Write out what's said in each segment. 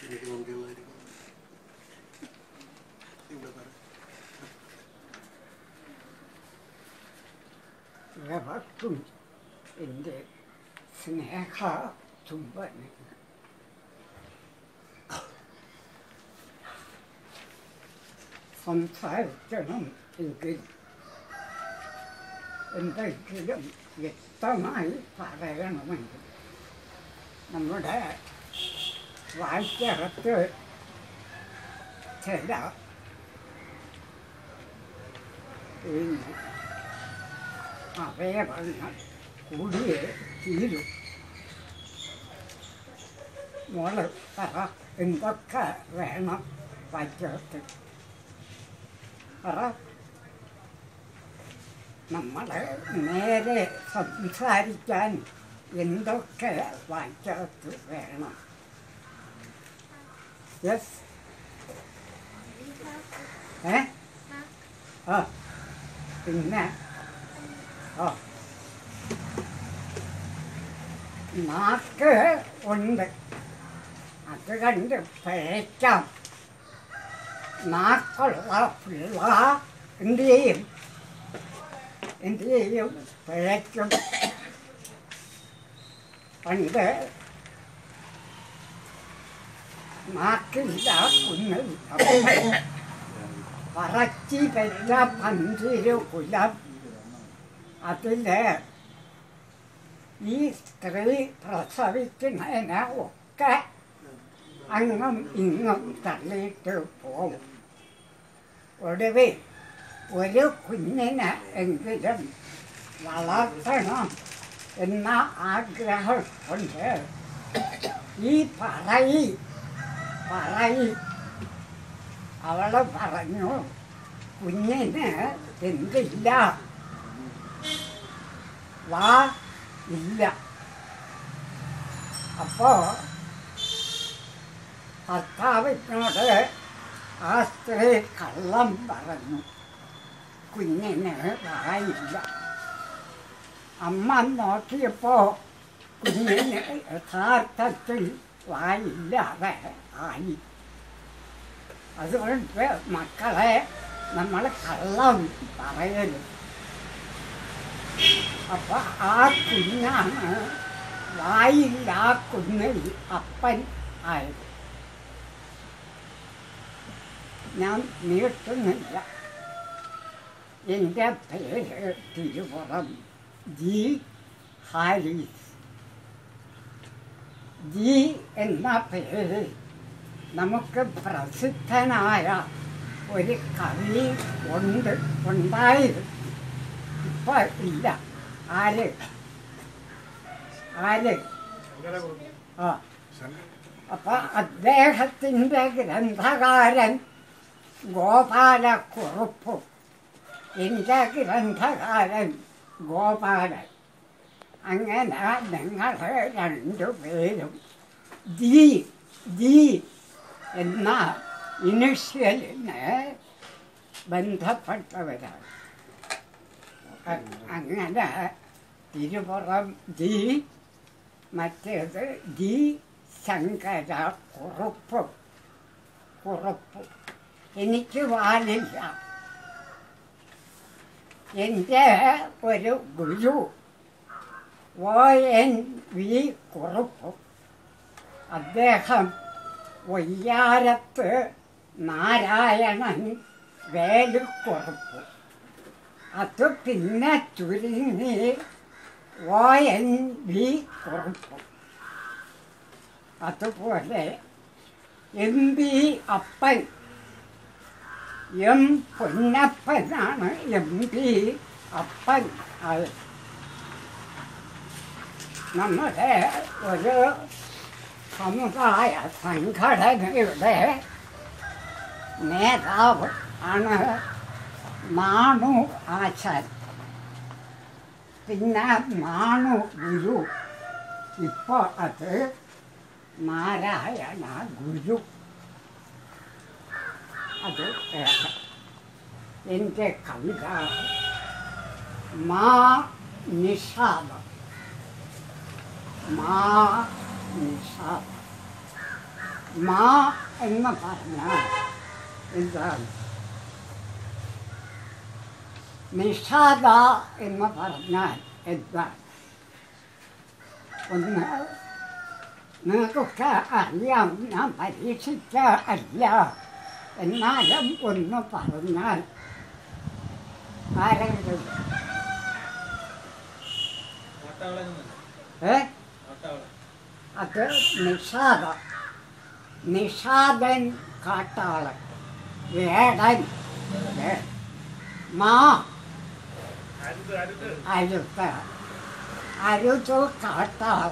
എനിക്ക് മുമ്പിലുള്ളതായിരിക്കും ഇവിടെ പറ എവർക്കും എൻ്റെ സ്നേഹ ചുംബനങ്ങൾ സംസാരിക്കണം എങ്കിൽ എന്തെങ്കിലും വ്യക്തമായി പറയണമെങ്കിൽ നമ്മുടെ വായിക്കകത്ത് ചില പിന്നെ അവയവങ്ങൾ കൂടിയേ തീരും മോള് പറ എന്തൊക്കെ വേണം വായിക്കകത്ത് പറ നമ്മൾ നേരെ സംസാരിക്കാൻ എന്തൊക്കെ വായിക്കകത്ത് വേണം യെസ് ഏ ആ പിന്നെ ആ നാക്ക് ഉണ്ട് അത് കണ്ട് പിഴയ്ക്കാം നാക്കുള്ള പിള്ള എന്ത് ചെയ്യും എന്ത് ചെയ്യും പിഴയ്ക്കും പണ്ട് നാക്കില്ല കുന്നില്ല പറച്ചി പെല്ല പന്തിരു കുലം അതില് ഈ സ്ത്രീ പ്രസവിക്കുന്നതിനെ ഒക്കെ അങ്ങും ഇങ്ങും തള്ളിയിട്ട് പോകും ഒടുവിൽ ഒരു കുഞ്ഞിനെ എങ്കിലും വളർത്തണം എന്ന ആഗ്രഹം കൊണ്ട് ഈ പറയി പറയി അവള് പറഞ്ഞു കുഞ്ഞിന് എന്തില്ല വാ ഇല്ല അപ്പോ ഭർത്താവിനോട് ആ സ്ത്രീ കള്ളം പറഞ്ഞു കുഞ്ഞിന് വായില്ല അമ്മ നോക്കിയപ്പോ കുഞ്ഞിന് യഥാർത്ഥത്തിൽ വായില്ലാതെ ആയി അതുകൊണ്ട് മക്കളെ നമ്മൾ കള്ളം പറയരുത് അപ്പൊ ആ കുഞ്ഞാണ് വായില്ലാ കുന്നിൽ അപ്പൻ ആയത് ഞാൻ നീട്ടുന്നില്ല എൻ്റെ പേര് തിരുപുറം ജി ഹാരിസ് ജി എന്ന പേര് നമുക്ക് പ്രസിദ്ധനായ ഒരു കവി ഉണ്ട് ഉണ്ടായിരുന്നു ഇപ്പൊ ഇല്ല ആര് ആര് ആ അപ്പൊ അദ്ദേഹത്തിൻ്റെ ഗ്രന്ഥകാരൻ ഗോപാലക്കുറുപ്പും എൻ്റെ ഗ്രന്ഥകാരൻ ഗോപാലൻ അങ്ങനെ നിങ്ങൾ രണ്ടുപേരും ജി ജി എന്ന ഇനിഷ്യലിന് ബന്ധപ്പെട്ടവരാണ് അ- അങ്ങനെ തിരുപുറം ജി മറ്റേത് ജി ശങ്കര കുറുപ്പ് കുറുപ്പ് എനിക്ക് വാലില്ല എൻ്റെ ഒരു ഗുരു ഒ എൻ വി കുറുപ്പ് അദ്ദേഹം വയ്യാരത്ത് നാരായണൻ വേലുക്കുറുപ്പ് അത് പിന്നെ ചുരുങ്ങി ഒ എൻ വി കുറുപ്പ് അതുപോലെ എം പി അപ്പൻ എം പൊന്നപ്പനാണ് എം പി അപ്പൻ ആയത് നമ്മുടെ ഒരു സമുദായ സംഘടനയുടെ നേതാവ് ആണ് മാണു ആശാൻ പിന്നെ മാണു ഗുരു ഇപ്പോൾ അത് നാരായണ ഗുരു അത് വേറെ. എൻ്റെ കവിത മാ നിഷാദം മാ നിഷാദം മാ എന്ന് പറഞ്ഞാൽ എന്താണ് നിഷാദ എന്ന് പറഞ്ഞാൽ എന്താണ് ഒന്ന് നിങ്ങൾക്കൊക്കെ അറിയാം ഞാൻ പരീക്ഷിച്ച അല്ല എന്നാലും ഒന്ന് പറഞ്ഞാൽ ആരെങ്കിലും ഏ അത് നിഷാദ നിഷാദൻ കാട്ടാളൻ വേടൻ വേ- മാ അരുത്ത അരുത് കാട്ടാള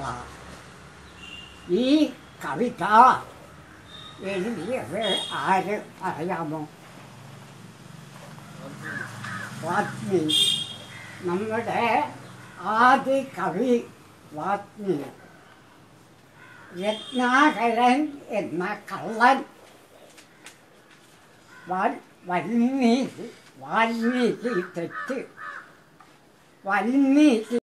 ഈ കവിത എഴുതിയത് ആര് പറയാമോ വാത്മീകി നമ്മുടെ ആദ്യ കവി വാത്മീകി രത്നാകരൻ എന്ന കള്ളൻ വാൽ- വാൽമീകി വാൽമീകി തെറ്റ് വാൽമീകി